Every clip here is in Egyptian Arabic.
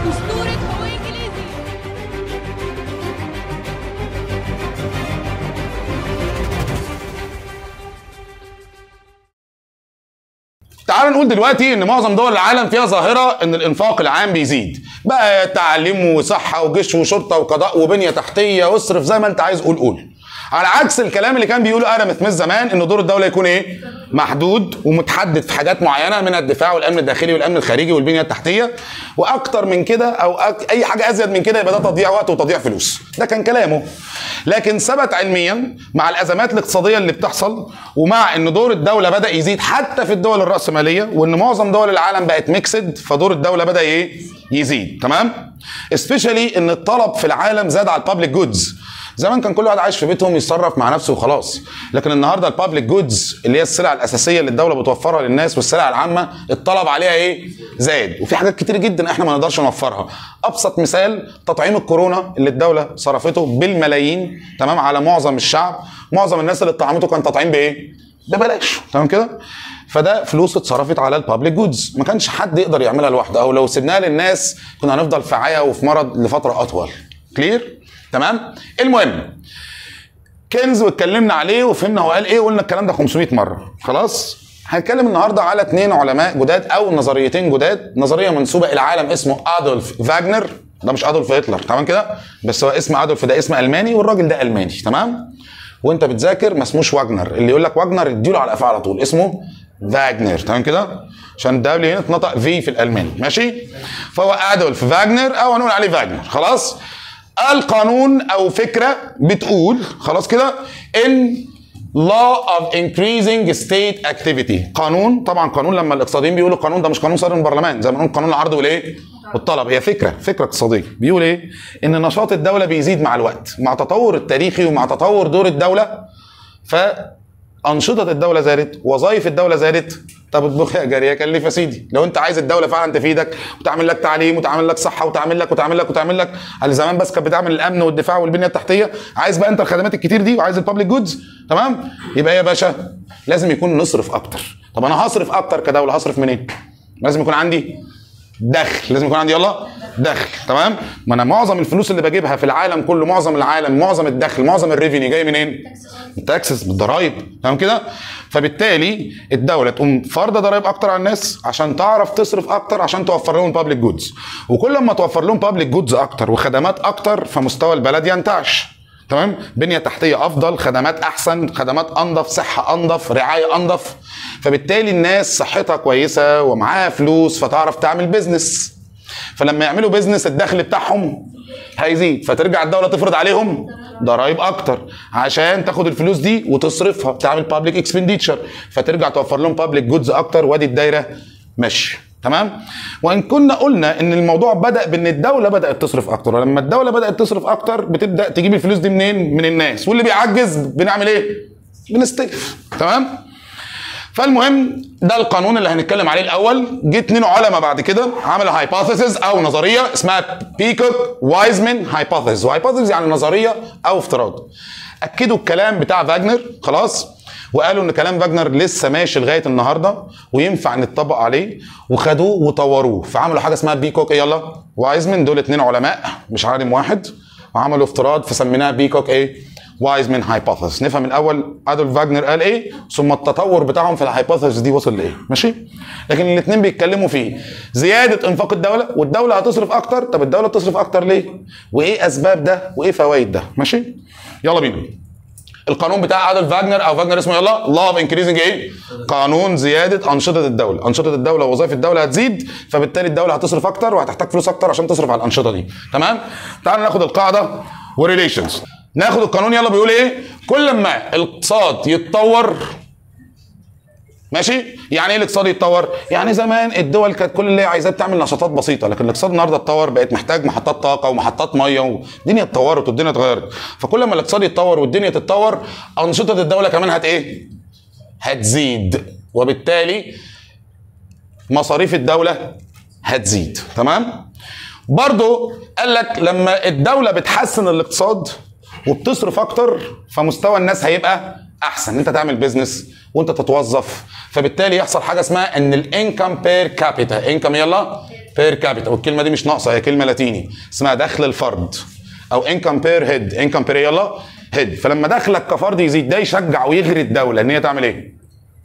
أسطورة هو إنجليزي تعال نقول دلوقتي ان معظم دول العالم فيها ظاهره ان الانفاق العام بيزيد بقى تعليم وصحه وجيش وشرطه وقضاء وبنيه تحتيه واصرف زي ما انت عايز قول قول على عكس الكلام اللي كان بيقوله ادم سميث زمان ان دور الدوله يكون ايه محدود ومتحدد في حاجات معينه من الدفاع والامن الداخلي والامن الخارجي والبنيه التحتيه واكتر من كده او أك... اي حاجه ازيد من كده يبقى ده تضييع وقت وتضييع فلوس ده كان كلامه لكن ثبت علميا مع الازمات الاقتصاديه اللي بتحصل ومع ان دور الدوله بدا يزيد حتى في الدول الراسماليه وان معظم دول العالم بقت ميكسد فدور الدوله بدا ايه يزيد تمام سبيشالي ان الطلب في العالم زاد على البابليك جودز زمان كان كل واحد عايش في بيتهم يتصرف مع نفسه وخلاص لكن النهارده البابليك جودز اللي هي السلع الاساسيه اللي الدوله بتوفرها للناس والسلع العامه الطلب عليها ايه زاد وفي حاجات كتير جدا احنا ما نقدرش نوفرها ابسط مثال تطعيم الكورونا اللي الدوله صرفته بالملايين تمام على معظم الشعب معظم الناس اللي اتطعمته كان تطعيم بايه ببلاش تمام كده فده فلوس اتصرفت على البابليك جودز ما كانش حد يقدر يعملها لوحده او لو سيبناها للناس كنا هنفضل في عيا وفي مرض لفتره اطول كلير تمام المهم كنز واتكلمنا عليه وفهمنا هو قال ايه وقلنا الكلام ده 500 مره خلاص هنتكلم النهارده على اثنين علماء جداد او نظريتين جداد نظريه منسوبه الى عالم اسمه ادولف فاجنر ده مش ادولف هتلر تمام كده بس هو اسم ادولف ده اسم الماني والراجل ده الماني تمام وانت بتذاكر ما اسموش واجنر اللي يقول لك واجنر اديله على قفاه على طول اسمه فاجنر تمام كده عشان الدبليو هنا اتنطق في في الالماني ماشي فهو ادولف فاجنر او هنقول عليه فاجنر خلاص القانون او فكره بتقول خلاص كده ان law of increasing state activity قانون طبعا قانون لما الاقتصاديين بيقولوا القانون ده مش قانون صادر من البرلمان زي ما بنقول قانون العرض والايه والطلب هي فكره فكره اقتصاديه بيقول ايه ان نشاط الدوله بيزيد مع الوقت مع تطور التاريخي ومع تطور دور الدوله ف انشطه الدوله زادت وظائف الدوله زادت طب اطبخ يا جاريه كلف يا سيدي لو انت عايز الدوله فعلا تفيدك وتعمل لك تعليم وتعمل لك صحه وتعمل لك وتعمل لك وتعمل لك على زمان بس كانت بتعمل الامن والدفاع والبنيه التحتيه عايز بقى انت الخدمات الكتير دي وعايز البابليك جودز تمام يبقى إيه يا باشا لازم يكون نصرف اكتر طب انا هصرف اكتر كدوله هصرف منين لازم يكون عندي دخل لازم يكون عندي يلا دخل تمام ما انا معظم الفلوس اللي بجيبها في العالم كله معظم العالم معظم الدخل معظم الريفينيو جاي منين التاكسس بالضرايب تمام كده فبالتالي الدوله تقوم فرض ضرائب اكتر على الناس عشان تعرف تصرف اكتر عشان توفر لهم بابليك جودز وكل ما توفر لهم بابليك جودز اكتر وخدمات اكتر فمستوى البلد ينتعش تمام بنيه تحتيه افضل خدمات احسن خدمات انظف صحه انظف رعايه انظف فبالتالي الناس صحتها كويسه ومعاها فلوس فتعرف تعمل بيزنس فلما يعملوا بيزنس الدخل بتاعهم هيزيد فترجع الدوله تفرض عليهم ضرائب اكتر عشان تاخد الفلوس دي وتصرفها تعمل بابليك اكسبنديتشر فترجع توفر لهم بابليك جودز اكتر وادي الدايره ماشيه تمام وان كنا قلنا ان الموضوع بدا بان الدوله بدات تصرف اكتر ولما الدوله بدات تصرف اكتر بتبدا تجيب الفلوس دي منين من الناس واللي بيعجز بنعمل ايه بنستلف تمام فالمهم ده القانون اللي هنتكلم عليه الاول جه اتنين علماء بعد كده عملوا هايبوثيسز او نظريه اسمها بيكوك وايزمان هايبوثيسز وهايبوثيسز يعني نظريه او افتراض اكدوا الكلام بتاع فاجنر خلاص وقالوا ان كلام فاجنر لسه ماشي لغايه النهارده وينفع نتطبق عليه وخدوه وطوروه فعملوا حاجه اسمها بيكوك إيه يلا وايزمان دول اتنين علماء مش عالم واحد وعملوا افتراض فسميناها بيكوك ايه وايزمان هايبوثيسيس نفهم الاول ادولف فاجنر قال ايه ثم التطور بتاعهم في الهايبوثيسيس دي وصل لايه ماشي لكن الاثنين بيتكلموا فيه زياده انفاق الدوله والدوله هتصرف اكتر طب الدوله بتصرف اكتر ليه وايه اسباب ده وايه فوائد ده ماشي يلا بينا القانون بتاع ادولف فاجنر او فاجنر اسمه يلا لا اوف انكريزنج ايه قانون زياده انشطه الدوله انشطه الدوله ووظائف الدوله هتزيد فبالتالي الدوله هتصرف اكتر وهتحتاج فلوس اكتر عشان تصرف على الانشطه دي تمام تعال ناخد القاعده وريليشنز ناخد القانون يلا بيقول ايه كل ما الاقتصاد يتطور ماشي يعني ايه الاقتصاد يتطور يعني زمان الدول كانت كل اللي هي عايزاه تعمل نشاطات بسيطه لكن الاقتصاد النهارده اتطور بقت محتاج محطات طاقه ومحطات ميه والدنيا اتطورت والدنيا اتغيرت فكل ما الاقتصاد يتطور والدنيا تتطور انشطه الدوله كمان هت ايه هتزيد وبالتالي مصاريف الدوله هتزيد تمام برضو قال لك لما الدوله بتحسن الاقتصاد وبتصرف اكتر فمستوى الناس هيبقى احسن انت تعمل بيزنس وانت تتوظف فبالتالي يحصل حاجه اسمها ان الانكم بير كابيتا انكم يلا بير كابيتا والكلمه دي مش ناقصه هي كلمه لاتيني اسمها دخل الفرد او انكم بير هيد انكم بير يلا هيد فلما دخلك كفرد يزيد ده يشجع ويغري الدوله ان هي تعمل ايه؟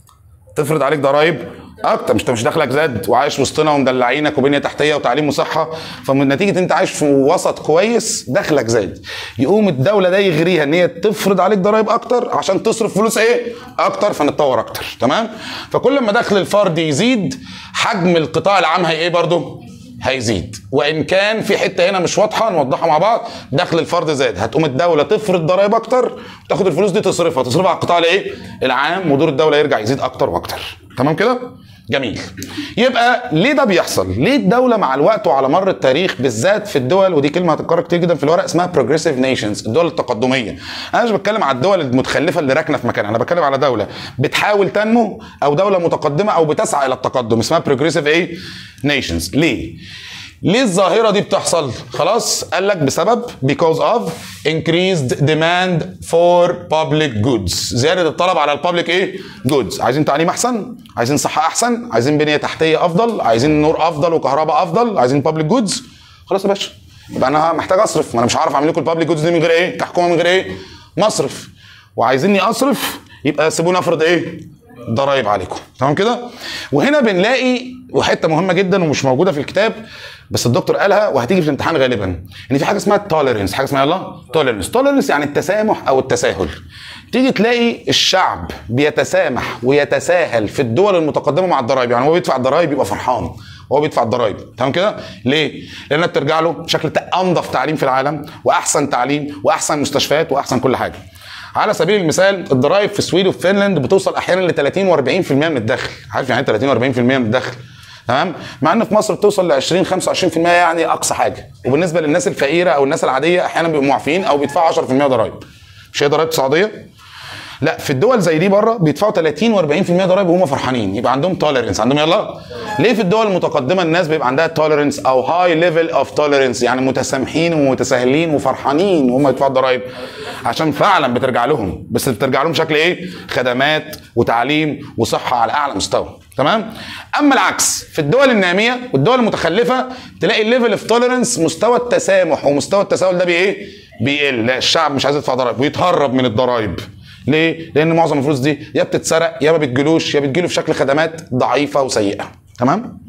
تفرض عليك ضرائب اكتر مش انت مش دخلك زاد وعايش وسطنا ومدلعينك وبنيه تحتيه وتعليم وصحه فمن نتيجه انت عايش في وسط كويس دخلك زاد يقوم الدوله ده يغريها ان هي تفرض عليك ضرائب اكتر عشان تصرف فلوس ايه اكتر فنتطور اكتر تمام فكل ما دخل الفرد يزيد حجم القطاع العام هي ايه برضه هيزيد وان كان في حته هنا مش واضحه نوضحها مع بعض دخل الفرد زاد هتقوم الدوله تفرض ضرائب اكتر وتاخد الفلوس دي تصرفها تصرفها على القطاع الايه العام ودور الدوله يرجع يزيد اكتر واكتر تمام كده جميل يبقى ليه ده بيحصل ليه الدوله مع الوقت وعلى مر التاريخ بالذات في الدول ودي كلمه هتتكرر كتير جدا في الورق اسمها بروجريسيف نيشنز الدول التقدميه انا مش بتكلم على الدول المتخلفه اللي راكنه في مكانها انا بتكلم على دوله بتحاول تنمو او دوله متقدمه او بتسعى الى التقدم اسمها بروجريسيف ايه نيشنز ليه ليه الظاهرة دي بتحصل؟ خلاص قال لك بسبب because of increased demand for public goods زيادة الطلب على البابليك ايه؟ goods عايزين تعليم احسن؟ عايزين صحة احسن؟ عايزين بنية تحتية افضل؟ عايزين نور افضل وكهرباء افضل؟ عايزين public goods؟ خلاص يا باشا يبقى انا محتاج اصرف ما انا مش عارف اعمل لكم البابليك جودز دي من غير ايه؟ كحكومة من غير ايه؟ مصرف وعايزيني اصرف يبقى سيبوني افرض ايه؟ ضرايب عليكم تمام كده وهنا بنلاقي وحته مهمه جدا ومش موجوده في الكتاب بس الدكتور قالها وهتيجي في الامتحان غالبا ان في حاجه اسمها التوليرنس حاجه اسمها يلا توليرنس توليرنس يعني التسامح او التساهل تيجي تلاقي الشعب بيتسامح ويتساهل في الدول المتقدمه مع الضرايب يعني هو بيدفع الضرايب يبقى فرحان وهو بيدفع الضرايب تمام كده ليه لانها بترجع له بشكل انظف تعليم في العالم واحسن تعليم واحسن مستشفيات واحسن كل حاجه على سبيل المثال الضرايب في السويد وفي فنلند بتوصل احيانا ل 30 و40% من الدخل عارف يعني ايه 30 و40% من الدخل تمام مع ان في مصر بتوصل ل 20 25% يعني اقصى حاجه وبالنسبه للناس الفقيره او الناس العاديه احيانا بيبقوا معفين او بيدفعوا 10% ضرايب مش هي ضرايب السعوديه لا في الدول زي دي بره بيدفعوا 30 و40% ضرايب وهم فرحانين يبقى عندهم توليرنس عندهم يلا ليه في الدول المتقدمه الناس بيبقى عندها توليرنس او هاي ليفل اوف توليرنس يعني متسامحين ومتساهلين وفرحانين وهم يدفعوا الضرايب عشان فعلا بترجع لهم بس بترجع لهم بشكل ايه خدمات وتعليم وصحه على اعلى مستوى تمام اما العكس في الدول الناميه والدول المتخلفه تلاقي الليفل اوف توليرنس مستوى التسامح ومستوى التساهل ده بايه بيقل لا الشعب مش عايز يدفع ضرايب ويتهرب من الضرايب ليه؟ لأن معظم الفلوس دي يا بتتسرق يا ما بتجيلوش يا بتجيله في شكل خدمات ضعيفة وسيئة تمام؟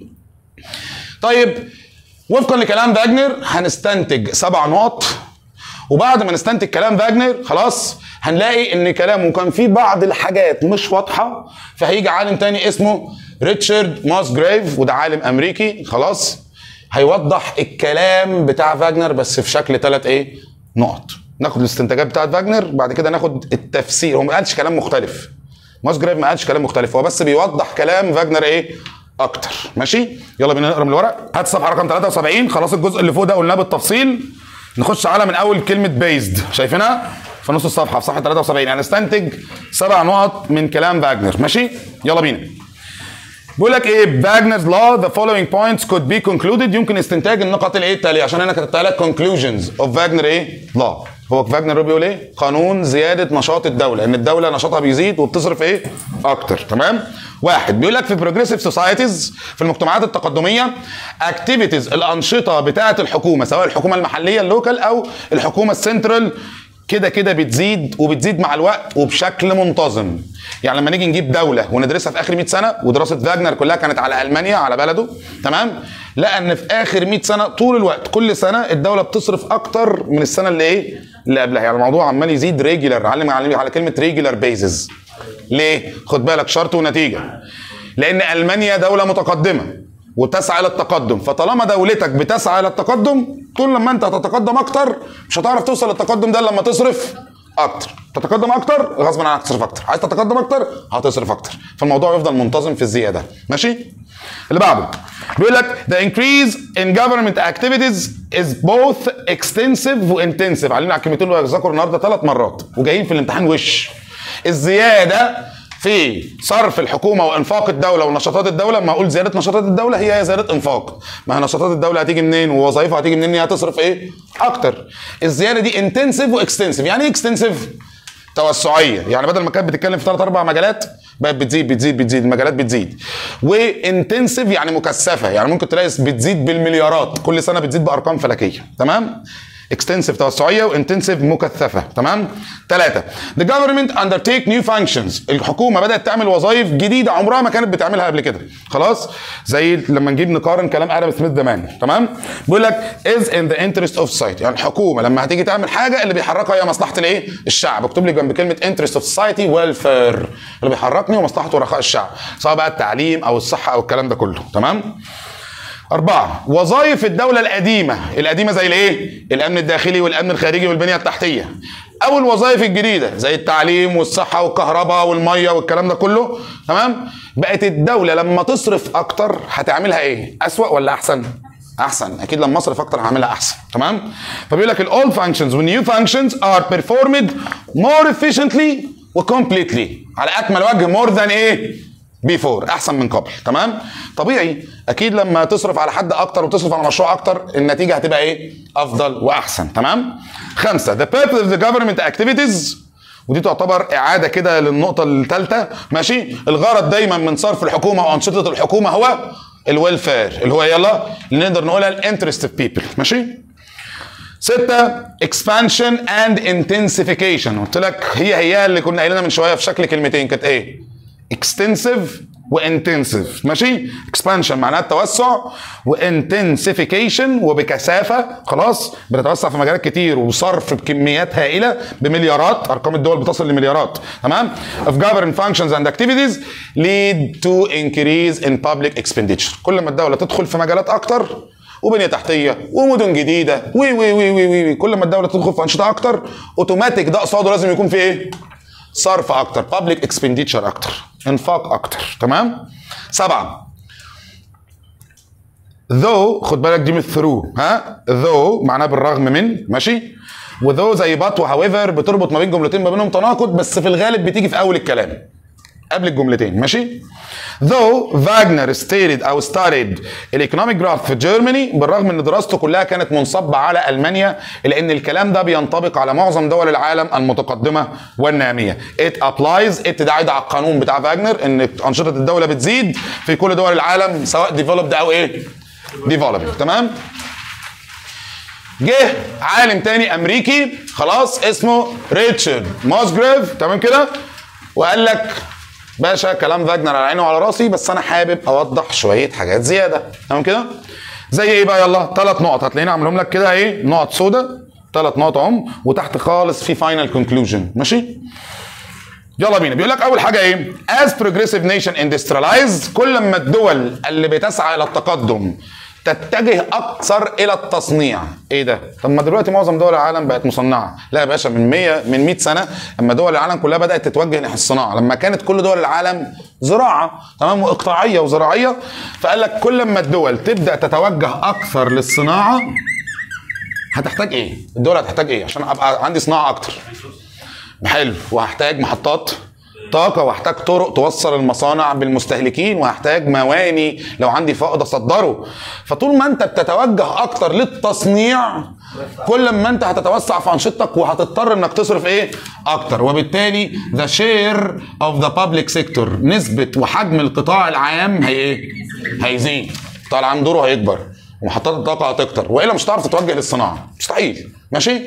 طيب وفقا لكلام فاجنر هنستنتج سبع نقط وبعد ما نستنتج كلام فاجنر خلاص هنلاقي ان كلامه كان فيه بعض الحاجات مش واضحه فهيجي عالم تاني اسمه ريتشارد ماسجريف وده عالم امريكي خلاص هيوضح الكلام بتاع فاجنر بس في شكل ثلاث ايه نقط ناخد الاستنتاجات بتاعت فاجنر بعد كده ناخد التفسير هو ما قالش كلام مختلف ماسجريف ما قالش كلام مختلف هو بس بيوضح كلام فاجنر ايه اكتر ماشي يلا بينا نقرا من الورق هات الصفحه رقم 73 خلاص الجزء اللي فوق ده قلناه بالتفصيل نخش على من اول كلمه بيزد شايفينها في نص الصفحه في صفحه 73 يعني استنتج سبع نقط من كلام فاجنر ماشي يلا بينا بيقول لك ايه فاجنرز لا ذا فولوينج بوينتس كود بي كونكلودد يمكن استنتاج النقط الايه التاليه عشان انا كتبت لك كونكلوجنز اوف فاجنر ايه لا هو فاجنر بيقول ايه قانون زياده نشاط الدوله ان الدوله نشاطها بيزيد وبتصرف ايه اكتر تمام واحد بيقول لك في بروجريسيف سوسايتيز في المجتمعات التقدميه اكتيفيتيز الانشطه بتاعه الحكومه سواء الحكومه المحليه اللوكال او الحكومه السنترال كده كده بتزيد وبتزيد مع الوقت وبشكل منتظم يعني لما نيجي نجيب دوله وندرسها في اخر 100 سنه ودراسه فاجنر كلها كانت على المانيا على بلده تمام لقى ان في اخر 100 سنه طول الوقت كل سنه الدوله بتصرف اكتر من السنه اللي ايه اللي قبلها يعني الموضوع عمال يزيد ريجولار علم على على كلمه ريجولار بيزز ليه خد بالك شرط ونتيجه لان المانيا دوله متقدمه وتسعى للتقدم فطالما دولتك بتسعى للتقدم طول لما انت هتتقدم اكتر مش هتعرف توصل للتقدم ده إلا لما تصرف اكتر تتقدم اكتر غصب عنك تصرف اكتر عايز تتقدم اكتر هتصرف اكتر فالموضوع يفضل منتظم في الزياده ماشي اللي بعده بيقول لك the increase in government activities is both extensive و intensive علينا على الكلمتين اللي هيذكروا النهارده ثلاث مرات وجايين في الامتحان وش الزياده في صرف الحكومه وانفاق الدوله ونشاطات الدوله ما اقول زياده نشاطات الدوله هي زياده انفاق ما هي نشاطات الدوله هتيجي منين ووظائفها هتيجي منين هي هتصرف ايه اكتر الزياده دي انتنسيف واكستنسيف يعني ايه اكستنسيف توسعيه يعني بدل ما كانت بتتكلم في ثلاث اربع مجالات بقت بتزيد بتزيد بتزيد المجالات بتزيد وانتنسيف يعني مكثفه يعني ممكن تلاقي بتزيد بالمليارات كل سنه بتزيد بارقام فلكيه تمام اكستنسيف توسعيه وانتنسيف مكثفه تمام ثلاثه the government undertake new functions الحكومه بدات تعمل وظائف جديده عمرها ما كانت بتعملها قبل كده خلاص زي لما نجيب نقارن كلام ادم سميث زمان تمام بيقول لك is in the interest of society يعني الحكومه لما هتيجي تعمل حاجه اللي بيحركها هي مصلحه الايه الشعب اكتب لي جنب كلمه interest of society welfare اللي بيحركني ومصلحه ورخاء الشعب سواء بقى التعليم او الصحه او الكلام ده كله تمام أربعة وظائف الدولة القديمة القديمة زي الإيه؟ الأمن الداخلي والأمن الخارجي والبنية التحتية أو الوظائف الجديدة زي التعليم والصحة والكهرباء والمية والكلام ده كله تمام؟ بقت الدولة لما تصرف أكتر هتعملها إيه؟ أسوأ ولا أحسن؟ احسن اكيد لما اصرف اكتر هعملها احسن تمام فبيقول لك الاولد functions والنيو functions are performed more efficiently وكومبليتلي على اكمل وجه مور ذان ايه بيفور احسن من قبل تمام طبيعي اكيد لما تصرف على حد اكتر وتصرف على مشروع اكتر النتيجه هتبقى ايه افضل واحسن تمام خمسه the purpose of the government activities ودي تعتبر اعاده كده للنقطه الثالثه ماشي الغرض دايما من صرف الحكومه وانشطه الحكومه هو الويلفير اللي هو يلا اللي نقدر نقولها الانترست اوف بيبل ماشي ستة expansion and intensification قلت لك هي هي اللي كنا قايلينها من شويه في شكل كلمتين كانت ايه؟ extensive وانتنسيف ماشي expansion معناها التوسع وانتنسيفيكيشن وبكثافه خلاص بتتوسع في مجالات كتير وصرف بكميات هائله بمليارات ارقام الدول بتصل لمليارات تمام of government functions and activities lead to increase in public expenditure كل ما الدوله تدخل في مجالات اكتر وبنيه تحتيه ومدن جديده وي وي وي وي, وي. كل ما الدوله تدخل في انشطه اكتر اوتوماتيك ده قصاده لازم يكون في ايه؟ صرف اكتر بابليك اكسبنديتشر اكتر انفاق اكتر تمام سبعه though خد بالك دي من ثرو ها though معناها بالرغم من ماشي وذو زي بات وهاويفر بتربط ما بين جملتين ما بينهم تناقض بس في الغالب بتيجي في اول الكلام قبل الجملتين ماشي though Wagner stated او studied الايكونوميك جراف في جيرماني بالرغم ان دراسته كلها كانت منصبه على المانيا الا ان الكلام ده بينطبق على معظم دول العالم المتقدمه والناميه it applies it ده عايد على القانون بتاع فاجنر ان انشطه الدوله بتزيد في كل دول العالم سواء developed او ايه developed تمام جه عالم تاني امريكي خلاص اسمه ريتشارد موسجريف تمام كده وقال لك باشا كلام فاجنر على عيني وعلى راسي بس انا حابب اوضح شويه حاجات زياده تمام كده زي ايه بقى يلا ثلاث نقط هتلاقيني عاملهم لك كده ايه نقط سودا ثلاث نقط اهم وتحت خالص في فاينل كونكلوجن ماشي يلا بينا بيقول لك اول حاجه ايه as progressive nation industrialized كل ما الدول اللي بتسعى الى التقدم تتجه اكثر الى التصنيع ايه ده طب ما دلوقتي معظم دول العالم بقت مصنعه لا يا باشا من 100 من 100 سنه لما دول العالم كلها بدات تتوجه ناحيه الصناعه لما كانت كل دول العالم زراعه تمام واقطاعيه وزراعيه فقال لك كل ما الدول تبدا تتوجه اكثر للصناعه هتحتاج ايه الدول هتحتاج ايه عشان ابقى عندي صناعه اكتر حلو وهحتاج محطات طاقة وهحتاج طرق توصل المصانع بالمستهلكين وهحتاج مواني لو عندي فائض اصدره فطول ما انت بتتوجه اكتر للتصنيع كل ما انت هتتوسع في انشطتك وهتضطر انك تصرف ايه اكتر وبالتالي the share of the public sector نسبة وحجم القطاع العام هي ايه هيزيد القطاع العام دوره هيكبر ومحطات الطاقة هتكتر والا مش هتعرف تتوجه للصناعة مستحيل ماشي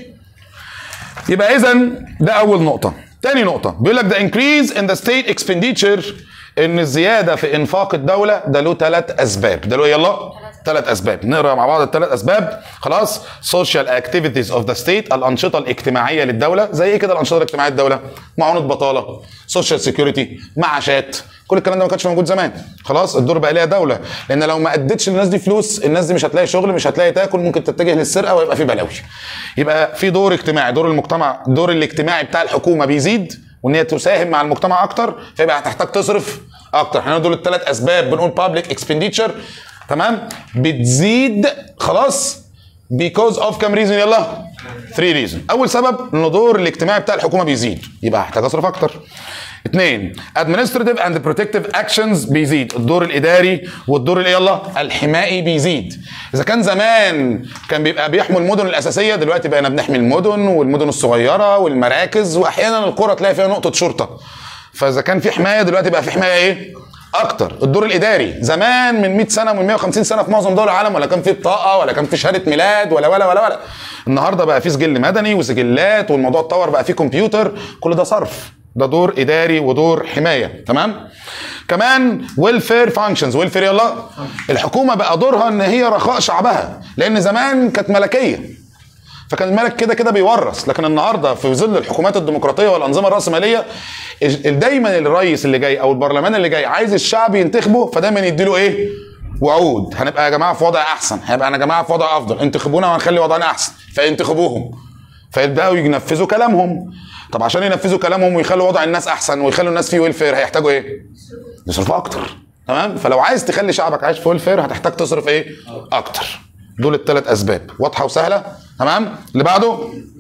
يبقى اذا ده اول نقطه تاني نقطه بيقول لك the increase in the state expenditure ان الزياده في انفاق الدوله ده له ثلاث اسباب ده له يلا ثلاث اسباب نقرا مع بعض الثلاث اسباب خلاص social activities of the state الانشطه الاجتماعيه للدوله زي ايه كده الانشطه الاجتماعيه للدوله معونه بطاله social security معاشات كل الكلام ده ما كانش موجود زمان خلاص الدور بقى ليها دوله لان لو ما ادتش للناس دي فلوس الناس دي مش هتلاقي شغل مش هتلاقي تاكل ممكن تتجه للسرقه ويبقى في بلاوي يبقى في دور اجتماعي دور المجتمع الدور الاجتماعي بتاع الحكومه بيزيد وان هي تساهم مع المجتمع اكتر فيبقى هتحتاج تصرف اكتر احنا دول الثلاث اسباب بنقول public expenditure تمام بتزيد خلاص because of كام ريزون يلا 3 ريزون اول سبب ان الدور الاجتماعي بتاع الحكومه بيزيد يبقى هحتاج اصرف اكتر اثنين administrative and protective actions بيزيد الدور الاداري والدور اللي يلا الحمائي بيزيد اذا كان زمان كان بيبقى بيحموا المدن الاساسيه دلوقتي بقينا بنحمي المدن والمدن الصغيره والمراكز واحيانا القرى تلاقي فيها نقطه شرطه فاذا كان في حمايه دلوقتي بقى في حمايه ايه اكتر الدور الاداري زمان من 100 سنه من 150 سنه في معظم دول العالم ولا كان في بطاقه ولا كان في شهاده ميلاد ولا ولا ولا ولا النهارده بقى في سجل مدني وسجلات والموضوع اتطور بقى في كمبيوتر كل ده صرف ده دور اداري ودور حمايه تمام كمان ويلفير فانكشنز ويلفير يلا الحكومه بقى دورها ان هي رخاء شعبها لان زمان كانت ملكيه فكان الملك كده كده بيورث لكن النهارده في ظل الحكومات الديمقراطيه والانظمه الراسماليه ال- دايما الرئيس اللي جاي او البرلمان اللي جاي عايز الشعب ينتخبه فدايما يديله ايه وعود هنبقى يا جماعه في وضع احسن هيبقى انا يا جماعه في وضع افضل انتخبونا وهنخلي وضعنا احسن فينتخبوهم فيبداوا ينفذوا كلامهم طب عشان ينفذوا كلامهم ويخلوا وضع الناس احسن ويخلوا الناس في ويلفير هيحتاجوا ايه يصرفوا اكتر تمام فلو عايز تخلي شعبك عايش في ويلفير هتحتاج تصرف ايه اكتر دول الثلاث اسباب واضحه وسهله تمام اللي بعده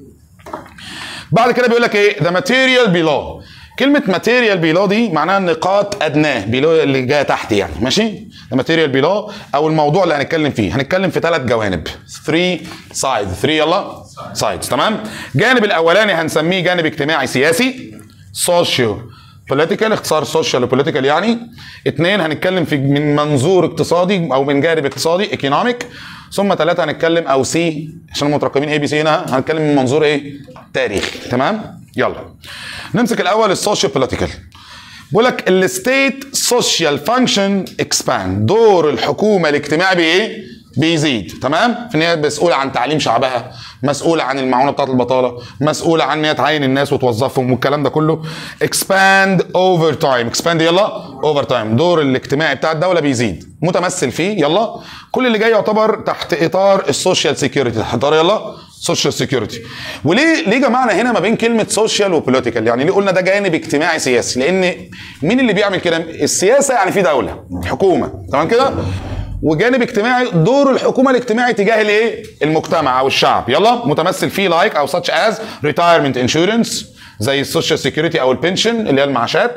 بعد كده بيقول لك ايه ذا ماتيريال بيلو كلمة ماتيريال بيلو دي معناها نقاط أدناه بيلو اللي جاية تحت يعني ماشي ذا ماتيريال بيلو أو الموضوع اللي هنتكلم فيه هنتكلم في ثلاث جوانب 3 سايد 3 يلا سايدز تمام الجانب الأولاني هنسميه جانب اجتماعي سياسي سوشيو بوليتيكال اختصار سوشيال وبوليتيكال يعني اثنين هنتكلم في من منظور اقتصادي او من جانب اقتصادي ايكونوميك ثم ثلاثة هنتكلم او سي عشان هم مترقمين اي بي سي هنا هنتكلم من منظور ايه تاريخي تمام يلا نمسك الاول السوشيال بوليتيكال بيقول لك الستيت سوشيال فانكشن اكسباند دور الحكومه الاجتماعي بايه بيزيد تمام في ان هي مسؤوله عن تعليم شعبها مسؤوله عن المعونه بتاعه البطاله مسؤوله عن ان هي تعين الناس وتوظفهم والكلام ده كله اكسباند اوفر تايم اكسباند يلا اوفر تايم دور الاجتماعي بتاع الدوله بيزيد متمثل فيه يلا كل اللي جاي يعتبر تحت اطار السوشيال سيكيورتي تحت اطار يلا سوشيال سيكيورتي وليه ليه جمعنا هنا ما بين كلمه سوشيال وبوليتيكال يعني ليه قلنا ده جانب اجتماعي سياسي لان مين اللي بيعمل كده السياسه يعني في دوله حكومه تمام كده وجانب اجتماعي دور الحكومه الاجتماعي تجاه الايه المجتمع او الشعب يلا متمثل فيه لايك او such as retirement insurance زي السوشيال سيكيورتي او البنشن اللي هي المعاشات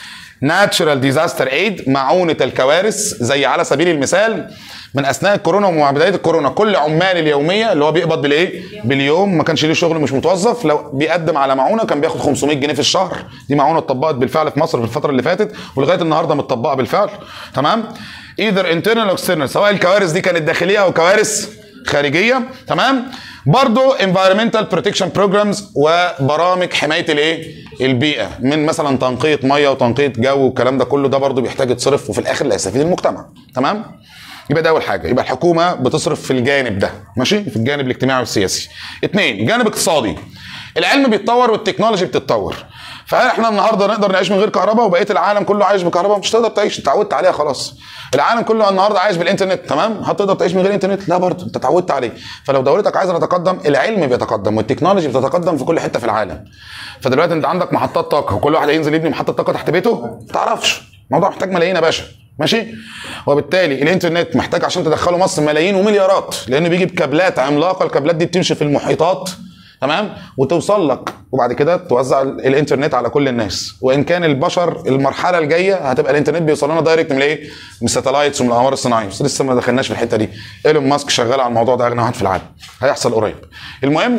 ناتشرال ديزاستر ايد معونه الكوارث زي على سبيل المثال من اثناء الكورونا ومع بدايه الكورونا كل عمال اليوميه اللي هو بيقبض بالايه؟ باليوم ما كانش ليه شغل مش متوظف لو بيقدم على معونه كان بياخد 500 جنيه في الشهر دي معونه اتطبقت بالفعل في مصر في الفتره اللي فاتت ولغايه النهارده متطبقه بالفعل تمام؟ ايذر انترنال او اكسترنال سواء الكوارث دي كانت داخليه او كوارث خارجيه تمام برضو environmental protection programs وبرامج حمايه الايه البيئه من مثلا تنقيه ميه وتنقيه جو والكلام ده كله ده برضو بيحتاج يتصرف وفي الاخر اللي هيستفيد المجتمع تمام يبقى ده اول حاجه يبقى الحكومه بتصرف في الجانب ده ماشي في الجانب الاجتماعي والسياسي اثنين جانب اقتصادي العلم بيتطور والتكنولوجي بتتطور فاحنا النهارده نقدر نعيش من غير كهرباء وبقيه العالم كله عايش بكهرباء مش تقدر تعيش اتعودت عليها خلاص العالم كله النهارده عايش بالانترنت تمام هتقدر تعيش من غير انترنت لا برضه انت اتعودت عليه فلو دولتك عايزه تتقدم العلم بيتقدم والتكنولوجي بتتقدم في كل حته في العالم فدلوقتي انت عندك محطات طاقه وكل واحد هينزل يبني محطه طاقه تحت بيته ما تعرفش الموضوع محتاج ملايين يا باشا ماشي وبالتالي الانترنت محتاج عشان تدخله مصر ملايين ومليارات لانه بيجي بكابلات عملاقه الكابلات دي بتمشي في المحيطات تمام وتوصل لك وبعد كده توزع الانترنت على كل الناس وان كان البشر المرحله الجايه هتبقى الانترنت بيوصل لنا دايركت من ايه من الساتلايتس ومن الاقمار الصناعيه بس لسه ما دخلناش في الحته دي ايلون ماسك شغال على الموضوع ده اغنى واحد في العالم هيحصل قريب المهم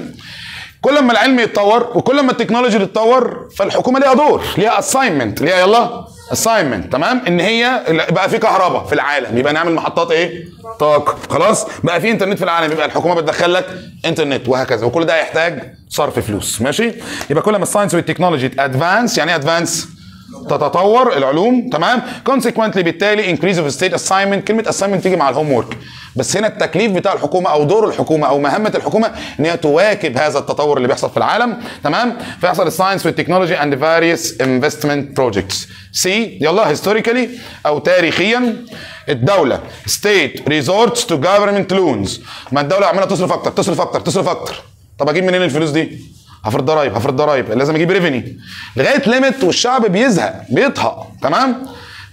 كل ما العلم يتطور وكل ما التكنولوجي تتطور فالحكومه ليها دور ليها اساينمنت ليها يلا اساينمنت تمام ان هي بقى في كهرباء في العالم يبقى نعمل محطات ايه طاقه خلاص بقى في انترنت في العالم يبقى الحكومه بتدخل لك انترنت وهكذا وكل ده هيحتاج صرف فلوس ماشي يبقى كل ما الساينس والتكنولوجي ادفانس يعني ايه ادفانس تتطور العلوم تمام consequently بالتالي increase of state assignment كلمه assignment تيجي مع الهوم ورك بس هنا التكليف بتاع الحكومه او دور الحكومه او مهمه الحكومه ان هي تواكب هذا التطور اللي بيحصل في العالم تمام فيحصل الساينس والتكنولوجي and various investment projects سي يلا historically او تاريخيا الدوله state resorts to government loans ما الدوله عماله تصرف اكتر تصرف اكتر تصرف اكتر طب اجيب منين الفلوس دي هفرض ضرايب هفرض ضرايب لازم اجيب ريفيني لغايه ليميت والشعب بيزهق بيطهق تمام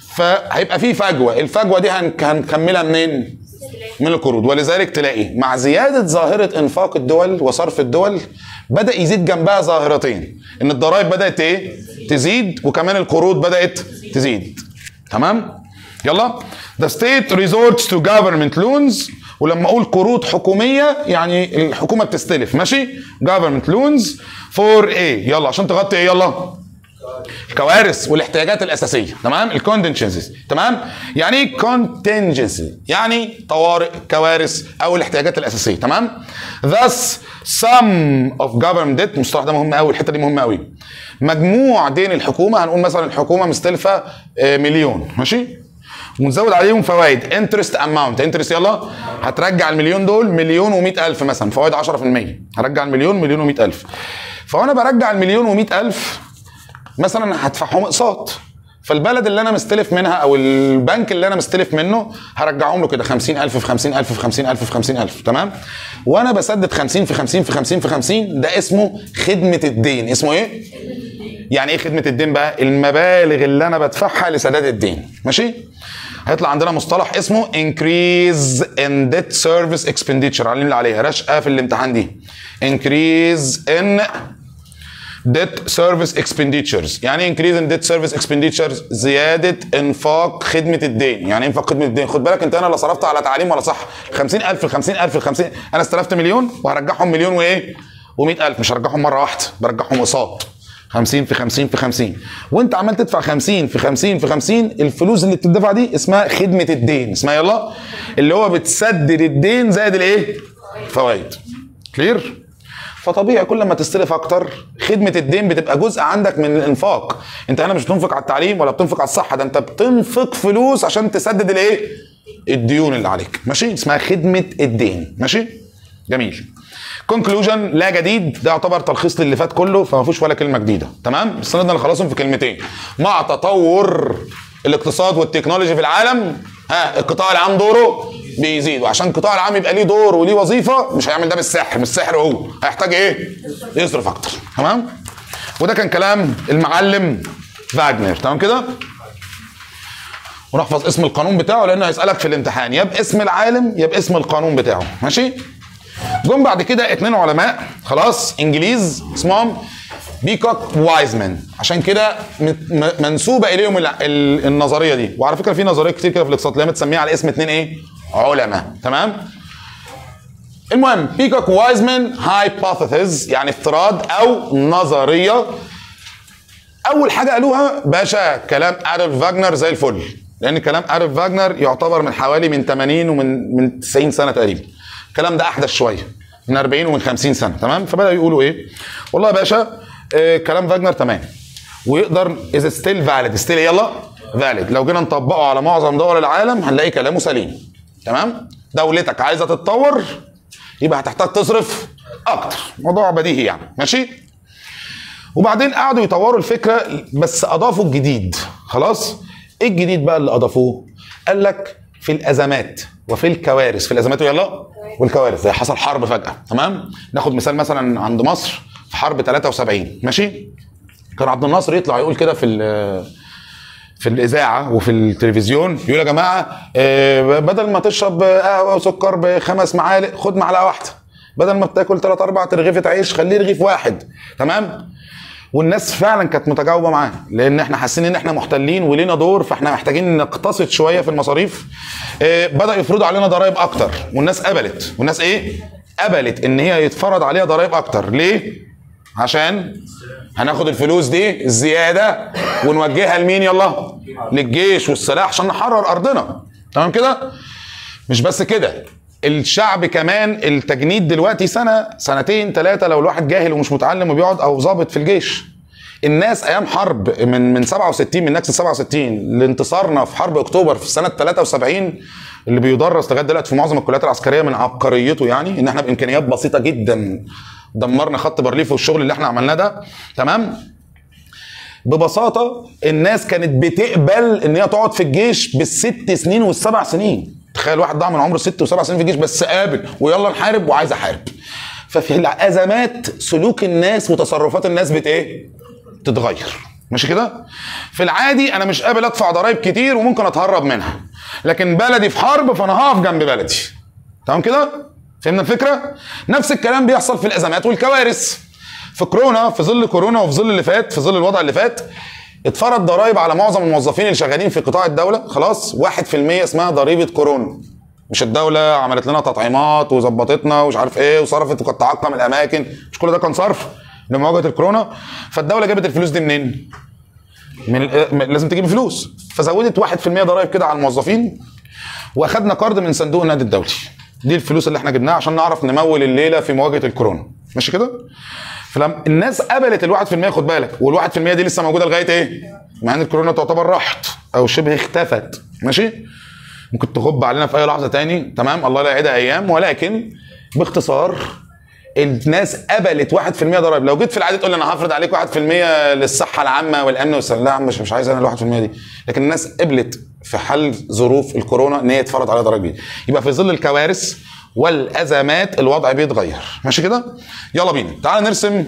فهيبقى في فجوه الفجوه دي هن- هنكملها منين من القروض ولذلك تلاقي مع زياده ظاهره انفاق الدول وصرف الدول بدا يزيد جنبها ظاهرتين ان الضرائب بدات ايه تزيد وكمان القروض بدات تزيد تمام يلا the state resorts to government loans ولما اقول قروض حكوميه يعني الحكومه بتستلف ماشي government loans for ايه يلا عشان تغطي ايه يلا الكوارث والاحتياجات الاساسيه تمام الكونتنجنسيز تمام يعني ايه كونتنجنسي يعني طوارئ كوارث او الاحتياجات الاساسيه تمام thus sum of government debt المصطلح ده مهم قوي الحته دي مهمه قوي مجموع دين الحكومه هنقول مثلا الحكومه مستلفه آه، مليون ماشي ونزود عليهم فوائد انترست اماونت انترست يلا هترجع المليون دول مليون و ألف مثلا فوائد 10% هرجع المليون مليون و ألف فانا برجع المليون و ألف مثلا هدفعهم اقساط فالبلد اللي انا مستلف منها او البنك اللي انا مستلف منه هرجعهم له كده 50000 في 50000 في 50000 في 50000 تمام وانا بسدد 50 في 50 في 50 في 50 ده اسمه خدمه الدين اسمه ايه يعني ايه خدمه الدين بقى المبالغ اللي انا بدفعها لسداد الدين ماشي هيطلع عندنا مصطلح اسمه increase in debt service expenditure علمنا اللي عليها رشقه في الامتحان دي increase in debt service expenditures يعني ايه increase in debt service expenditures زيادة انفاق خدمة الدين يعني ايه انفاق خدمة الدين خد بالك انت انا لا صرفت على تعليم ولا صح 50000 ال 50000 ال 50 انا استلفت مليون وهرجعهم مليون وايه و100000 مش هرجعهم مرة واحدة برجعهم اقساط 50 في 50 في 50 وانت عمال تدفع 50 في 50 في 50 الفلوس اللي بتدفع دي اسمها خدمة الدين اسمها يلا اللي هو بتسدد الدين زائد الايه فوائد كلير فطبيعي كل ما تستلف اكتر خدمه الدين بتبقى جزء عندك من الانفاق انت هنا مش بتنفق على التعليم ولا بتنفق على الصحه ده انت بتنفق فلوس عشان تسدد الايه الديون اللي عليك ماشي اسمها خدمه الدين ماشي جميل كونكلوجن لا جديد ده يعتبر تلخيص للي فات كله فما فيهوش ولا كلمه جديده تمام بس نقدر نخلصهم في كلمتين مع تطور الاقتصاد والتكنولوجي في العالم ها القطاع العام دوره بيزيد وعشان القطاع العام يبقى ليه دور وليه وظيفه مش هيعمل ده بالسحر مش السحر هو هيحتاج ايه يصرف اكتر تمام وده كان كلام المعلم فاجنر تمام كده ونحفظ اسم القانون بتاعه لانه هيسالك في الامتحان يا باسم العالم يا باسم القانون بتاعه ماشي جم بعد كده اتنين علماء خلاص انجليز اسمهم بيكوك وايزمان عشان كده م- م- منسوبه اليهم ال- ال- النظريه دي وعلى فكره في نظريه كتير كده في الاقتصاد تلاقيها متسميه على اسم اتنين ايه علماء تمام المهم بيكوك وايزمان هايبوثيسز يعني افتراض او نظريه اول حاجه قالوها باشا كلام ادولف فاجنر زي الفل لان كلام ادولف فاجنر يعتبر من حوالي من 80 ومن من 90 سنه تقريبا الكلام ده احدث شويه من 40 ومن 50 سنه تمام فبداوا يقولوا ايه والله يا باشا آه كلام فاجنر تمام ويقدر از ستيل فاليد ستيل يلا فاليد لو جينا نطبقه على معظم دول العالم هنلاقي كلامه سليم تمام دولتك عايزه تتطور يبقى هتحتاج تصرف اكتر موضوع بديهي يعني ماشي وبعدين قعدوا يطوروا الفكره بس اضافوا الجديد خلاص ايه الجديد بقى اللي اضافوه قال لك في الازمات وفي الكوارث في الازمات يلا والكوارث زي حصل حرب فجاه تمام ناخد مثال مثلا عند مصر في حرب 73 ماشي كان عبد الناصر يطلع يقول كده في ال- في الاذاعه وفي التلفزيون يقول يا جماعه آه، بدل ما تشرب قهوه وسكر بخمس معالق خد معلقه واحده بدل ما بتاكل ثلاث اربع رغيفه عيش خليه رغيف واحد تمام والناس فعلا كانت متجاوبه معاه لان احنا حاسين ان احنا محتلين ولينا دور فاحنا محتاجين نقتصد شويه في المصاريف آه، بدا يفرضوا علينا ضرائب اكتر والناس قبلت والناس ايه قبلت ان هي يتفرض عليها ضرائب اكتر ليه عشان هناخد الفلوس دي الزياده ونوجهها لمين يلا للجيش والسلاح عشان نحرر ارضنا تمام كده مش بس كده الشعب كمان التجنيد دلوقتي سنه سنتين ثلاثه لو الواحد جاهل ومش متعلم وبيقعد او ضابط في الجيش الناس ايام حرب من من 67 من نكسه 67 لانتصارنا في حرب اكتوبر في سنه 73 اللي بيدرس لغايه دلوقتي في معظم الكليات العسكريه من عبقريته يعني ان احنا بامكانيات بسيطه جدا دمرنا خط بارليف والشغل اللي احنا عملناه ده تمام ببساطه الناس كانت بتقبل ان هي تقعد في الجيش بالست سنين والسبع سنين تخيل واحد ضاع من عمره ست وسبع سنين في الجيش بس قابل ويلا نحارب وعايز احارب ففي الازمات سلوك الناس وتصرفات الناس بت ايه تتغير ماشي كده في العادي انا مش قابل ادفع ضرائب كتير وممكن اتهرب منها لكن بلدي في حرب فانا هقف جنب بلدي تمام كده فهمنا الفكره نفس الكلام بيحصل في الازمات والكوارث في كورونا في ظل كورونا وفي ظل اللي فات في ظل الوضع اللي فات اتفرض ضرائب على معظم الموظفين اللي شغالين في قطاع الدوله خلاص 1% اسمها ضريبه كورونا مش الدولة عملت لنا تطعيمات وظبطتنا ومش عارف ايه وصرفت وكانت تعقم الاماكن مش كل ده كان صرف لمواجهة الكورونا فالدولة جابت الفلوس دي منين؟ من ال- من- لازم تجيب فلوس فزودت 1% ضرائب كده على الموظفين واخدنا قرض من صندوق النقد الدولي دي الفلوس اللي احنا جبناها عشان نعرف نمول الليله في مواجهه الكورونا ماشي كده فلما الناس قبلت ال 1% خد بالك وال 1% دي لسه موجوده لغايه ايه مع ان الكورونا تعتبر راحت او شبه اختفت ماشي ممكن تغب علينا في اي لحظه تاني تمام الله لا يعيدها ايام ولكن باختصار الناس قبلت 1% ضرائب لو جيت في العاده تقول لي انا هفرض عليك 1% للصحه العامه والامن والسلام لا يا عم مش مش عايز انا ال 1% دي لكن الناس قبلت في حل ظروف الكورونا ان هي يتفرض عليها ضرائب جديده يبقى في ظل الكوارث والازمات الوضع بيتغير ماشي كده يلا بينا تعال نرسم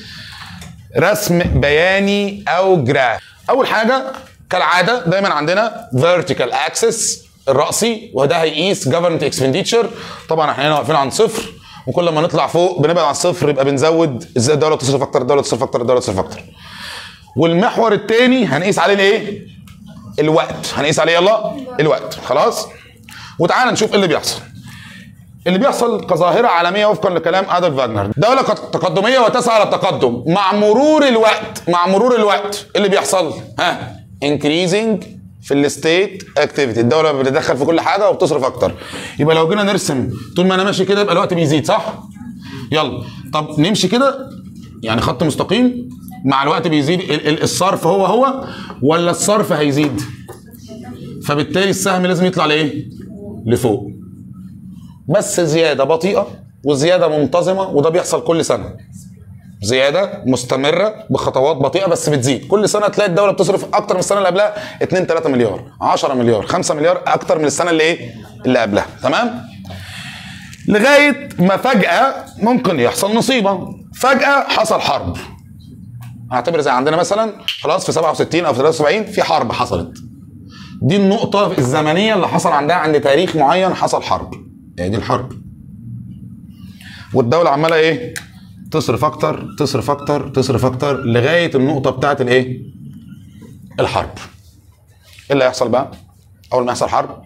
رسم بياني او جراف اول حاجه كالعاده دايما عندنا vertical axis الرأسي وده هيقيس government expenditure طبعا احنا هنا واقفين عند صفر وكل ما نطلع فوق بنبعد عن الصفر يبقى بنزود ازاي الدوله تصرف اكتر الدوله تصرف اكتر الدوله تصرف اكتر والمحور الثاني هنقيس عليه الايه الوقت هنقيس عليه يلا الوقت خلاص وتعالى نشوف ايه اللي بيحصل اللي بيحصل كظاهرة عالمية وفقا لكلام أدولف فاجنر دولة قد- تقدمية وتسعى للتقدم مع مرور الوقت مع مرور الوقت إيه اللي بيحصل ها increasing في الستيت اكتيفيتي الدولة بتتدخل في كل حاجة وبتصرف أكتر يبقى لو جينا نرسم طول ما أنا ماشي كده يبقى الوقت بيزيد صح؟ يلا طب نمشي كده يعني خط مستقيم مع الوقت بيزيد ال- ال- الصرف هو هو ولا الصرف هيزيد؟ فبالتالي السهم لازم يطلع لايه؟ لفوق بس زياده بطيئه وزياده منتظمه وده بيحصل كل سنه زياده مستمره بخطوات بطيئه بس بتزيد كل سنه تلاقي الدوله بتصرف اكتر من السنه اللي قبلها 2 3 مليار 10 مليار 5 مليار اكتر من السنه اللي ايه اللي قبلها تمام لغايه ما فجاه ممكن يحصل نصيبه فجاه حصل حرب اعتبر زي عندنا مثلا خلاص في 67 او في 73 في حرب حصلت دي النقطة الزمنية اللي حصل عندها عند تاريخ معين حصل حرب هي دي الحرب والدولة عمالة ايه تصرف اكتر تصرف اكتر تصرف اكتر لغاية النقطة بتاعت الايه الحرب ايه اللي هيحصل بقى اول ما يحصل حرب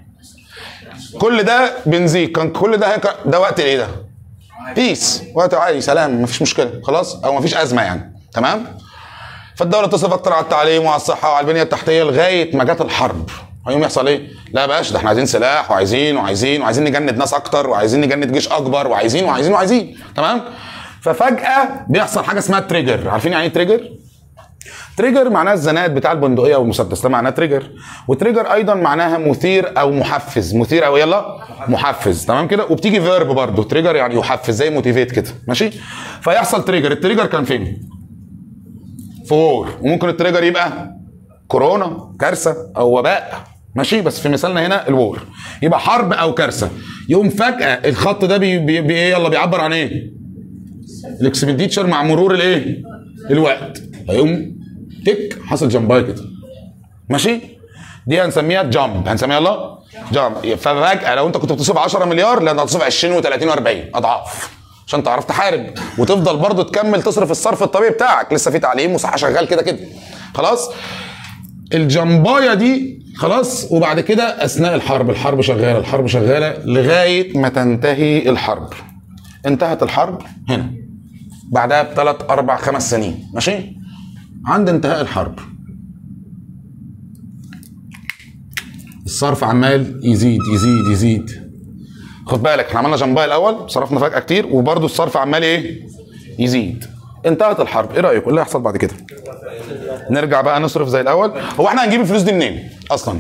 كل ده بنزيد كان كل ده هيك- ده وقت الايه ده بيس وقت عادي سلام مفيش مشكلة خلاص او مفيش ازمة يعني تمام فالدوله تصرف اكتر على التعليم وعلى الصحه وعلى البنيه التحتيه لغايه ما جت الحرب هيقوم يحصل ايه؟ لا باش ده احنا عايزين سلاح وعايزين وعايزين وعايزين نجند ناس اكتر وعايزين نجند جيش اكبر وعايزين وعايزين وعايزين تمام؟ ففجاه بيحصل حاجه اسمها تريجر عارفين يعني ايه تريجر؟ تريجر معناها الزناد بتاع البندقيه والمسدس ده معناه تريجر وتريجر ايضا معناها مثير او محفز مثير او يلا محفز تمام كده وبتيجي فيرب برضه تريجر يعني يحفز زي موتيفيت كده ماشي فيحصل تريجر التريجر كان فين في وور وممكن التريجر يبقى كورونا كارثه او وباء ماشي بس في مثالنا هنا الوور يبقى حرب او كارثه يقوم فجاه الخط ده بي بي بي يلا بيعبر عن ايه الاكسبنديتشر مع مرور الايه الوقت هيقوم تك حصل جمباي كده ماشي دي هنسميها جامب هنسميها يلا جامب ففجاه لو انت كنت بتصرف 10 مليار لا انت هتصرف 20 و30 و40 اضعاف عشان تعرف تحارب وتفضل برضه تكمل تصرف الصرف الطبيعي بتاعك لسه في تعليم وصحه شغال كده كده خلاص الجمبايه دي خلاص وبعد كده اثناء الحرب الحرب شغاله الحرب شغاله لغايه ما تنتهي الحرب انتهت الحرب هنا بعدها بثلاث اربع خمس سنين ماشي عند انتهاء الحرب الصرف عمال يزيد يزيد يزيد خد بالك احنا عملنا جنباي الاول صرفنا فجاه كتير وبرده الصرف عمال ايه يزيد انتهت الحرب ايه رايكم ايه اللي هيحصل بعد كده نرجع بقى نصرف زي الاول هو احنا هنجيب الفلوس دي منين اصلا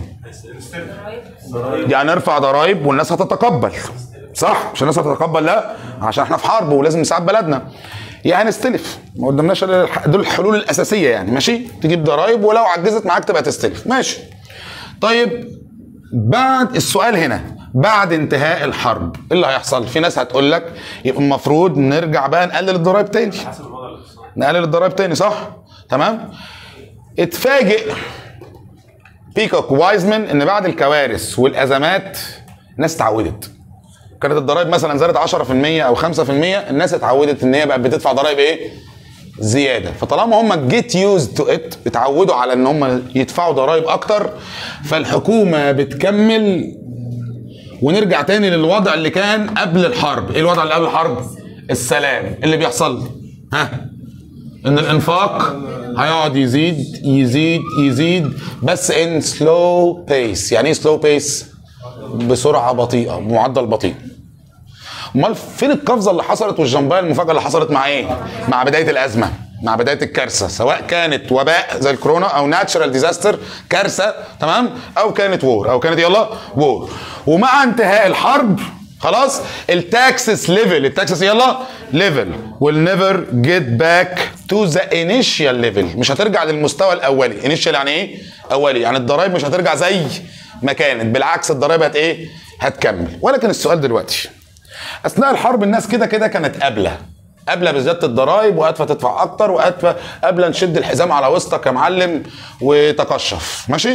يعني نرفع ضرائب والناس هتتقبل صح مش الناس هتتقبل لا عشان احنا في حرب ولازم نساعد بلدنا يا هنستلف ما قدامناش إلا الح- دول الحلول الاساسيه يعني ماشي تجيب ضرائب ولو عجزت معاك تبقى تستلف ماشي طيب بعد السؤال هنا بعد انتهاء الحرب ايه اللي هيحصل في ناس هتقول لك يبقى المفروض نرجع بقى نقلل الضرائب تاني نقلل الضرائب تاني صح تمام اتفاجئ بيكوك وايزمان ان بعد الكوارث والازمات الناس اتعودت كانت الضرائب مثلا زادت 10% او 5% الناس اتعودت ان هي بقت بتدفع ضرائب ايه زياده فطالما هم جيت يوز تو ات اتعودوا على ان هم يدفعوا ضرائب اكتر فالحكومه بتكمل ونرجع تاني للوضع اللي كان قبل الحرب ايه الوضع اللي قبل الحرب السلام إيه اللي بيحصل ها ان الانفاق هيقعد يزيد يزيد يزيد بس ان سلو بيس يعني ايه سلو بيس بسرعه بطيئه بمعدل بطيء امال فين القفزه اللي حصلت والجنبايه المفاجاه اللي حصلت مع ايه مع بدايه الازمه مع بدايه الكارثه سواء كانت وباء زي الكورونا او ناتشرال ديزاستر كارثه تمام او كانت وور او كانت يلا وور ومع انتهاء الحرب خلاص التاكسس ليفل التاكسس يلا ليفل will never get back to the initial level مش هترجع للمستوى الاولي initial يعني ايه اولي يعني الضرايب مش هترجع زي ما كانت بالعكس الضرايب هت ايه هتكمل ولكن السؤال دلوقتي اثناء الحرب الناس كده كده كانت قابله قابله بزياده الضرايب وقادفه تدفع اكتر وقادفه قابله نشد الحزام على وسطك يا معلم وتقشف ماشي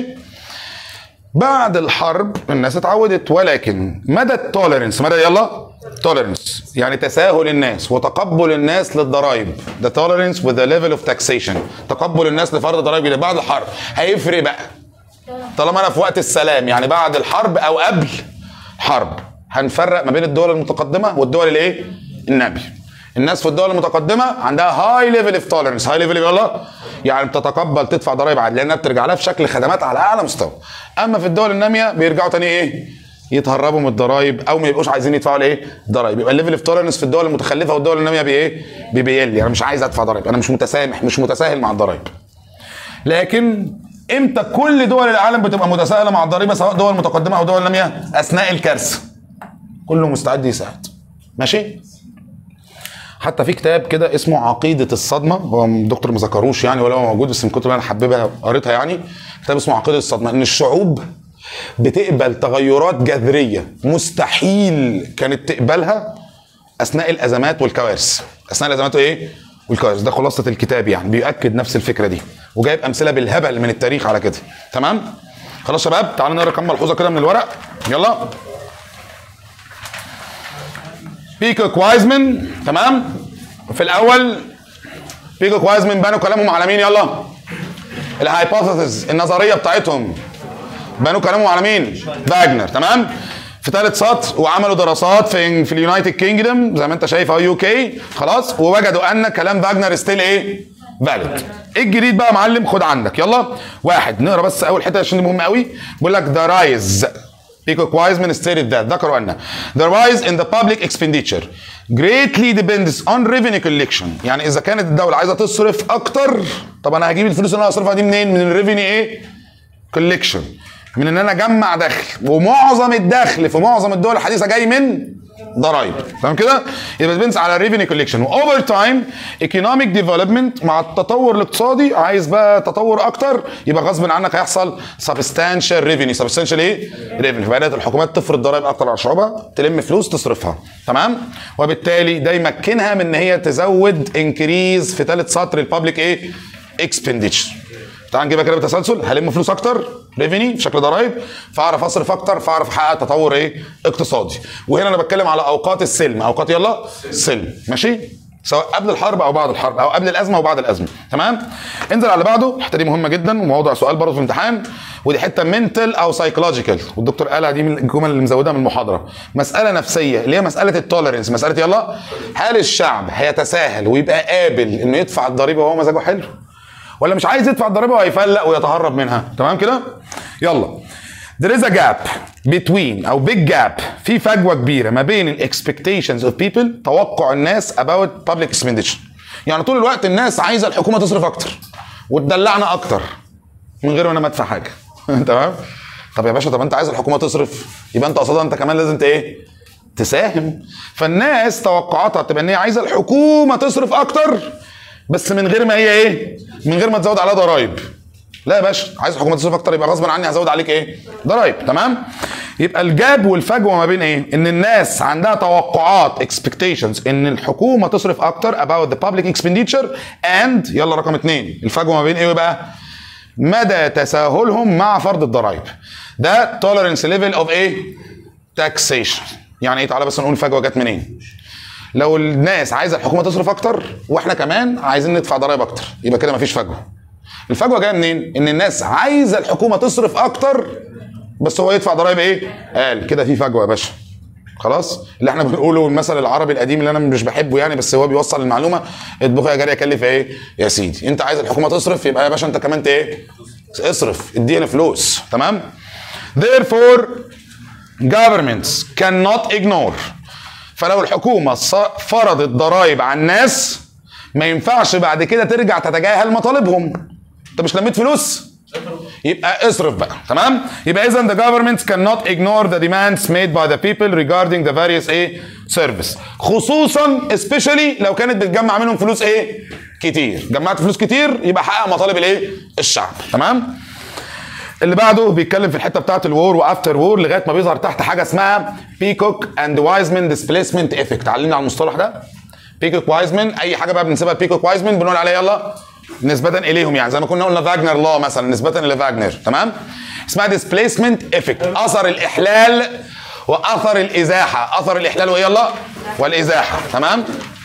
بعد الحرب الناس اتعودت ولكن مدى التوليرنس مدى يلا توليرنس يعني تساهل الناس وتقبل الناس للضرائب ده توليرنس with the level of taxation تقبل الناس لفرض ضرائب جديدة بعد الحرب هيفرق بقى طالما انا في وقت السلام يعني بعد الحرب او قبل حرب هنفرق ما بين الدول المتقدمه والدول الايه النبي الناس في الدول المتقدمه عندها هاي ليفل اوف توليرنس هاي ليفل يلا يعني بتتقبل تدفع ضرائب عادي لانها بترجع لها في شكل خدمات على اعلى مستوى اما في الدول الناميه بيرجعوا تاني ايه يتهربوا من الضرايب او ما يبقوش عايزين يدفعوا الايه ضرايب يبقى الليفل اوف توليرنس في الدول المتخلفه والدول الناميه بايه بيقل انا مش عايز ادفع ضرايب انا مش متسامح مش متساهل مع الضرايب لكن امتى كل دول العالم بتبقى متساهله مع الضريبه سواء دول متقدمه او دول ناميه اثناء الكارثه كله مستعد يساعد ماشي حتى في كتاب كده اسمه عقيدة الصدمة هو الدكتور ما ذكروش يعني ولا هو موجود بس من كتب انا حبيبها قريتها يعني كتاب اسمه عقيدة الصدمة ان الشعوب بتقبل تغيرات جذرية مستحيل كانت تقبلها اثناء الازمات والكوارث اثناء الازمات وايه والكوارث ده خلاصة الكتاب يعني بيؤكد نفس الفكرة دي وجايب امثلة بالهبل من التاريخ على كده تمام خلاص يا شباب تعالوا نقرا كم ملحوظة كده من الورق يلا بيكوك وايزمان تمام في الاول بيكوك وايزمان بنوا كلامهم على مين يلا الهايبوثيسز النظريه بتاعتهم بنوا كلامهم على مين فاجنر تمام في ثالث سطر وعملوا دراسات في في اليونايتد كينجدم زي ما انت شايف اهو يو كي خلاص ووجدوا ان كلام فاجنر ستيل ايه فاليد ايه الجديد بقى يا معلم خد عندك يلا واحد نقرا بس اول حته عشان دي مهمه قوي بيقول لك ذا رايز Peacock Wiseman stated that ذكروا أن the rise in the public expenditure greatly depends on revenue collection يعني إذا كانت الدولة عايزة تصرف أكتر طب أنا هجيب الفلوس اللي أنا هصرفها دي منين؟ من الريفينيو إيه؟ collection من إن أنا أجمع دخل ومعظم الدخل في معظم الدول الحديثة جاي من ضرايب تمام كده يبقى ديبندز على ريفينيو كوليكشن واوفر تايم ايكونوميك ديفلوبمنت مع التطور الاقتصادي عايز بقى تطور اكتر يبقى غصب عنك هيحصل سبستانشال ريفينيو سبستانشال ايه ريفينيو فبدات الحكومات تفرض ضرائب اكتر على شعوبها تلم فلوس تصرفها تمام وبالتالي ده يمكنها من ان هي تزود انكريز في ثالث سطر البابليك ايه اكسبنديتشر تعال نجيبها كده بتسلسل هلم فلوس اكتر ريفيني في شكل ضرائب فاعرف اصرف اكتر فاعرف احقق تطور ايه اقتصادي وهنا انا بتكلم على اوقات السلم اوقات يلا سلم ماشي سواء قبل الحرب او بعد الحرب او قبل الازمه وبعد الازمه تمام انزل على اللي بعده الحته دي مهمه جدا وموضوع سؤال برضه في الامتحان ودي حته منتال او سايكولوجيكال والدكتور قالها دي من الجمل اللي مزودها من المحاضره مساله نفسيه اللي هي مساله التوليرنس مساله يلا هل الشعب هيتساهل ويبقى قابل انه يدفع الضريبه وهو مزاجه حلو ولا مش عايز يدفع الضريبه وهيفلق ويتهرب منها تمام كده يلا there is a gap between او big gap في فجوه كبيره ما بين ال expectations of people توقع الناس about public expenditure يعني طول الوقت الناس عايزه الحكومه تصرف اكتر وتدلعنا اكتر من غير ما انا ما ادفع حاجه تمام طب يا باشا طب انت عايز الحكومه تصرف يبقى انت قصادها انت كمان لازم ت ايه تساهم فالناس توقعاتها بتبقى ان هي عايزه الحكومه تصرف اكتر بس من غير ما هي ايه من غير ما تزود عليها ضرايب لا يا باشا عايز الحكومه تصرف اكتر يبقى غصب عني هزود عليك ايه ضرايب تمام يبقى الجاب والفجوه ما بين ايه ان الناس عندها توقعات expectations ان الحكومه تصرف اكتر about the public expenditure and يلا رقم اثنين الفجوه ما بين ايه بقى مدى تساهلهم مع فرض الضرايب ده tolerance level of ايه taxation يعني ايه تعالى بس نقول الفجوه جت منين لو الناس عايزه الحكومه تصرف اكتر واحنا كمان عايزين ندفع ضرائب اكتر يبقى كده مفيش فجوه الفجوه جايه منين ان الناس عايزه الحكومه تصرف اكتر بس هو يدفع ضرائب ايه قال كده في فجوه يا باشا خلاص اللي احنا بنقوله المثل العربي القديم اللي انا مش بحبه يعني بس هو بيوصل المعلومه اطبخ يا جاري اكلف ايه يا سيدي انت عايز الحكومه تصرف يبقى يا باشا انت كمان ت- ايه اصرف ادينا فلوس تمام therefore governments cannot ignore فلو الحكومه ص- فرضت ضرائب على الناس ما ينفعش بعد كده ترجع تتجاهل مطالبهم انت مش لميت فلوس يبقى اصرف بقى تمام يبقى اذا the governments cannot ignore the demands made by the people regarding the various ايه service خصوصا especially لو كانت بتجمع منهم فلوس ايه كتير جمعت فلوس كتير يبقى حقق مطالب الايه الشعب تمام اللي بعده بيتكلم في الحته بتاعت الوور وافتر وور لغايه ما بيظهر تحت حاجه اسمها بيكوك اند وايزمان ديسبيسمنت افكت علمنا على المصطلح ده بيكوك وايزمان اي حاجه بقى بنسيبها بيكوك وايزمان بنقول عليها يلا نسبة اليهم يعني زي ما كنا قلنا فاجنر لا مثلا نسبة الى فاجنر تمام اسمها ديسبيسمنت افكت اثر الاحلال واثر الازاحه اثر الاحلال وايه يلا والازاحه تمام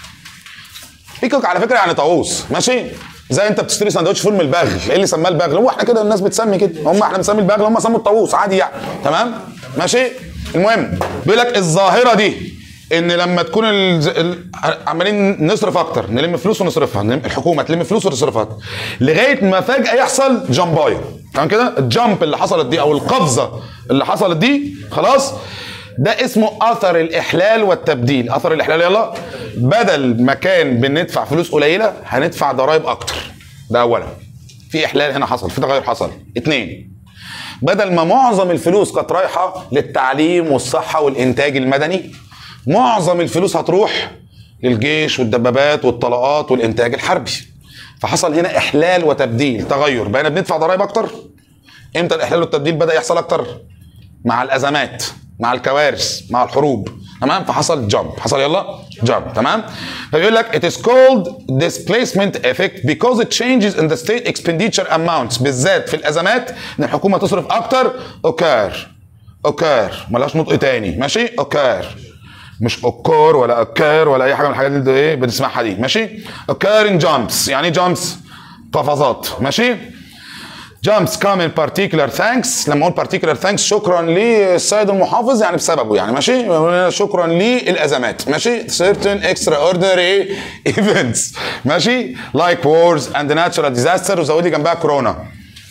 بيكوك على فكره يعني طاووس ماشي زي انت بتشتري سندوتش فول من البغل ايه اللي سماه البغل هو احنا كده الناس بتسمي كده هم احنا بنسمي البغل هم سموا الطاووس عادي يعني تمام ماشي المهم بيقول لك الظاهره دي ان لما تكون الز... ال... عمالين نصرف اكتر نلم فلوس ونصرفها نلم... الحكومه تلم فلوس وتصرفها لغايه ما فجاه يحصل جامبايه تمام كده الجامب اللي حصلت دي او القفزه اللي حصلت دي خلاص ده اسمه اثر الاحلال والتبديل اثر الاحلال يلا بدل ما كان بندفع فلوس قليله هندفع ضرائب اكتر ده اولا في احلال هنا حصل في تغير حصل اتنين بدل ما معظم الفلوس كانت رايحه للتعليم والصحه والانتاج المدني معظم الفلوس هتروح للجيش والدبابات والطلقات والانتاج الحربي فحصل هنا احلال وتبديل تغير بقينا بندفع ضرائب اكتر امتى الاحلال والتبديل بدا يحصل اكتر مع الازمات مع الكوارث مع الحروب تمام فحصل جامب حصل يلا جامب تمام فبيقول لك it is called displacement effect because it changes in the state expenditure amounts بالذات في الازمات ان الحكومه تصرف اكتر اوكار اوكار ملهاش نطق تاني ماشي اوكار مش اوكار ولا اوكار ولا اي حاجه من الحاجات اللي ايه بنسمعها دي ماشي اوكار ان جامبس يعني جامبس قفزات ماشي جامبس كام ان بارتيكولار ثانكس لما اقول بارتيكولار ثانكس شكرا للسيد المحافظ يعني بسببه يعني ماشي شكرا للازمات ماشي certain extraordinary events ماشي like wars and natural disaster وزود لي جنبها كورونا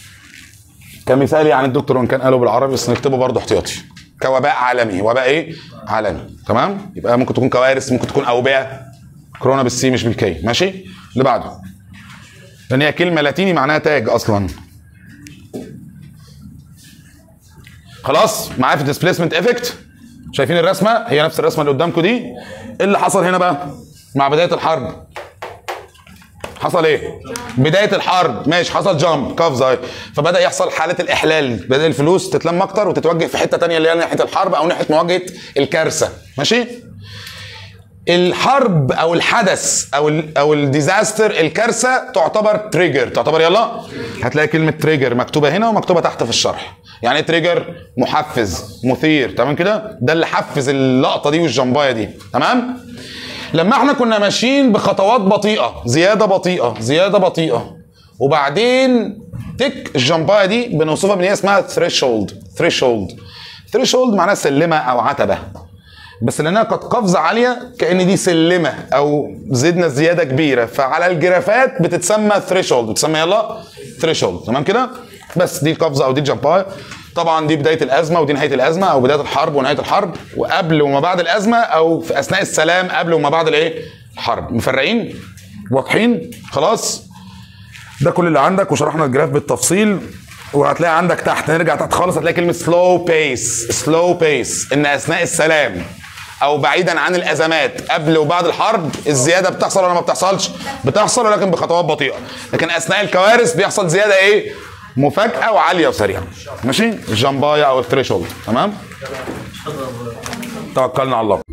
كمثال يعني الدكتور وان كان قاله بالعربي بس نكتبه برضه احتياطي كوباء عالمي وباء ايه عالمي تمام يبقى ممكن تكون كوارث ممكن تكون اوبئه كورونا بالسي مش بالكي ماشي اللي بعده لان هي كلمه لاتيني معناها تاج اصلا خلاص معايا في الديسبيسمنت افكت شايفين الرسمه هي نفس الرسمه اللي قدامكم دي ايه اللي حصل هنا بقى مع بدايه الحرب حصل ايه بدايه الحرب ماشي حصل جامب قفزه اهي فبدا يحصل حاله الاحلال بدا الفلوس تتلم اكتر وتتوجه في حته تانية اللي هي ناحيه الحرب او ناحيه مواجهه الكارثه ماشي الحرب او الحدث او ال او الديزاستر الكارثه تعتبر تريجر تعتبر يلا هتلاقي كلمه تريجر مكتوبه هنا ومكتوبه تحت في الشرح يعني ايه تريجر محفز مثير تمام كده ده اللي حفز اللقطه دي والجمبايه دي تمام لما احنا كنا ماشيين بخطوات بطيئه زياده بطيئه زياده بطيئه وبعدين تك الجمبايه دي بنوصفها بان هي اسمها ثريشولد ثريشولد ثريشولد معناها سلمه او عتبه بس لانها كانت قفزه عاليه كان دي سلمه او زدنا زياده كبيره فعلى الجرافات بتتسمى ثريشولد بتسمى يلا ثريشولد تمام كده بس دي القفزه او دي الجمبايه طبعا دي بدايه الازمه ودي نهايه الازمه او بدايه الحرب ونهايه الحرب وقبل وما بعد الازمه او في اثناء السلام قبل وما بعد الايه الحرب مفرقين واضحين خلاص ده كل اللي عندك وشرحنا الجراف بالتفصيل وهتلاقي عندك تحت نرجع تحت خالص هتلاقي كلمه سلو بيس سلو بيس ان اثناء السلام او بعيدا عن الازمات قبل وبعد الحرب الزياده بتحصل ولا ما بتحصلش بتحصل ولكن بخطوات بطيئه لكن اثناء الكوارث بيحصل زياده ايه مفاجاه وعاليه وسريعه ماشي الجمبايه او الثريشولد تمام توكلنا على الله